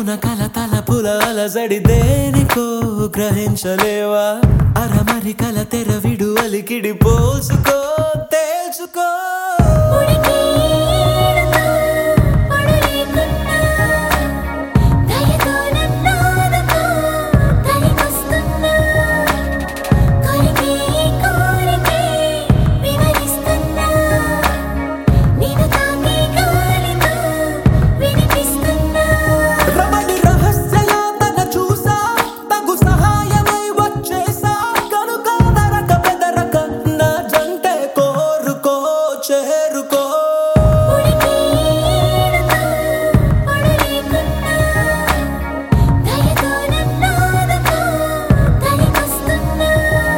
ఎదలోన కల తలపుల అలజడి దేనికో గ్రహించలేవా అరమరి కల తెర విడు అలికిడి పోల్చుకో తేల్చుకో ఉడికి ఏడుతా పడలేకున్నా దయతో నన్నాదుకో కలిగొస్తున్నా కొరికే కోరికే వివరిస్తున్నా నేను తాకే గాలితో వినిపిస్తున్నా రమణి రహస్యయాతన చూసా తగు సహాయమై వచ్చేసా కనుక నరక బెదరక నా జంటే కోరుకో చేరుకో ఉడికి ఏడుతా పడలేకున్నా దయతో నన్నాదుకో కలిగొస్తున్నా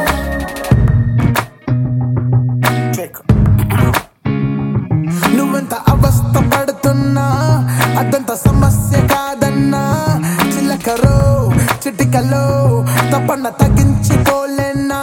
నువ్వెంత అవస్థ పడుతున్నా అదంత సమస్య కాదన్నా చిలకరో చిటికలో తప్పన్న తగ్గించిపోలేనా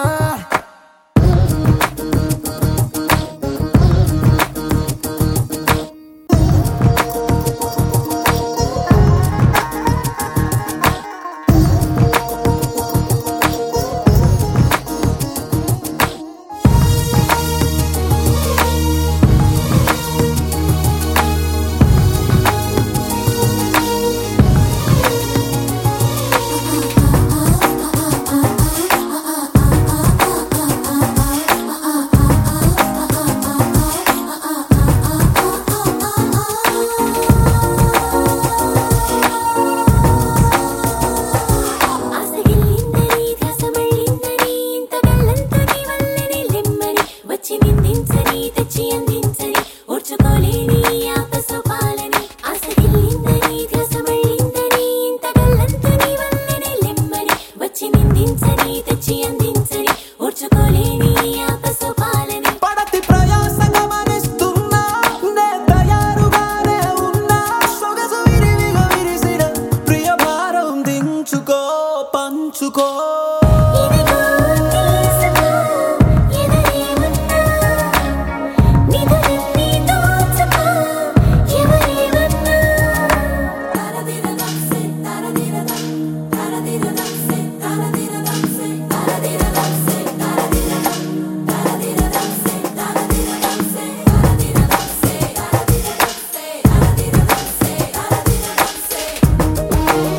ఆసగిల్లిందని ధ్యాసమళ్ళిందని ఇంత గల్లంతు నీ వల్లనే లెమ్మని వచ్చి నిందించని తెచ్చి అందించని ఓర్చుకోలేని ఆపసోపాలని ఆసగిల్లిందని ధ్యాసమళ్ళిందని ఇంత గల్లంతు నీ వల్లనే లెమ్మని వచ్చి నిందించని తెచ్చి అందించని ఓర్చుకోలేని ఆపసోపాలని పడతి ప్రయాస గమనిస్తున్నా నే తయారుగానే ఉన్నా సొగసు విరివిగా విరిసిన ప్రియ భారం దించుకో పంచుకో ఇదిగో తీసుకో ఎదరేమన్నా నిదురన్నీ దోచుకో ఎవరేమన్నా తరదిరదమ్సే తరదిరదం తరదిరదమ్సే తరదిరదమ్సే తరదిరదమ్సే తరదిరదం తరదిరదమ్సే తరదిరదమ్సే తరదిరదమ్సే తరదిరదమ్సే తరదిరదమ్సే తరదిరదమ్సే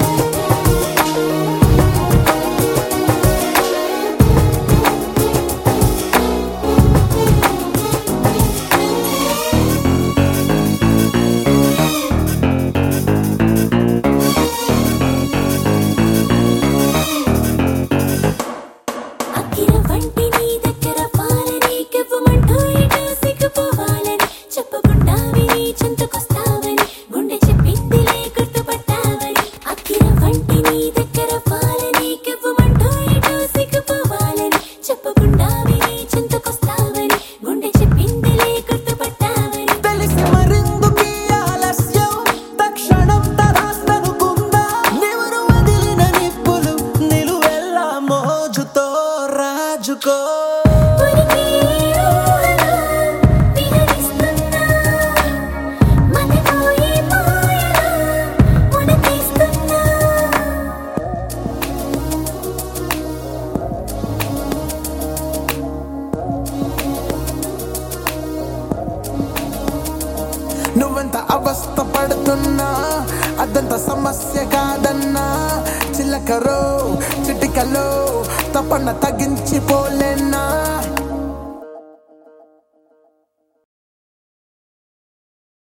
అక్కిర వంటి నీ దగ్గర పాలని కెవ్వమంటూ ఇటు సిగ్గుపోవాలని చెప్పకుండా విని చెంతకొస్తావని గుండె చెప్పిందిలే గుర్తుపట్టావని అక్కిర వంటి నీ దగ్గర పాలని కెవ్వమంటూ ఇటు సిగ్గుపోవాలని చెప్పకుండా విని చెంతకొస్తావని గుండె చెప్పిందిలే గుర్తుపట్టావని తెలిసి మరిందుకీ ఆలస్యం తక్షణం తరాస్తనుకుందా నివురు వదిలిన నిప్పులు నిలువెల్లా మోజుతో రాజుకో ఉనికి ఊహలో విహరిస్తున్నా మతిపోయి మాయలో ఉనికిస్తున్నా నువ్వెంత అవస్థ పడుతున్నా అదంత సమస్య కాదన్నా చిలకరో చిటికలో తప్పన్న తగ్గించిపోలేనా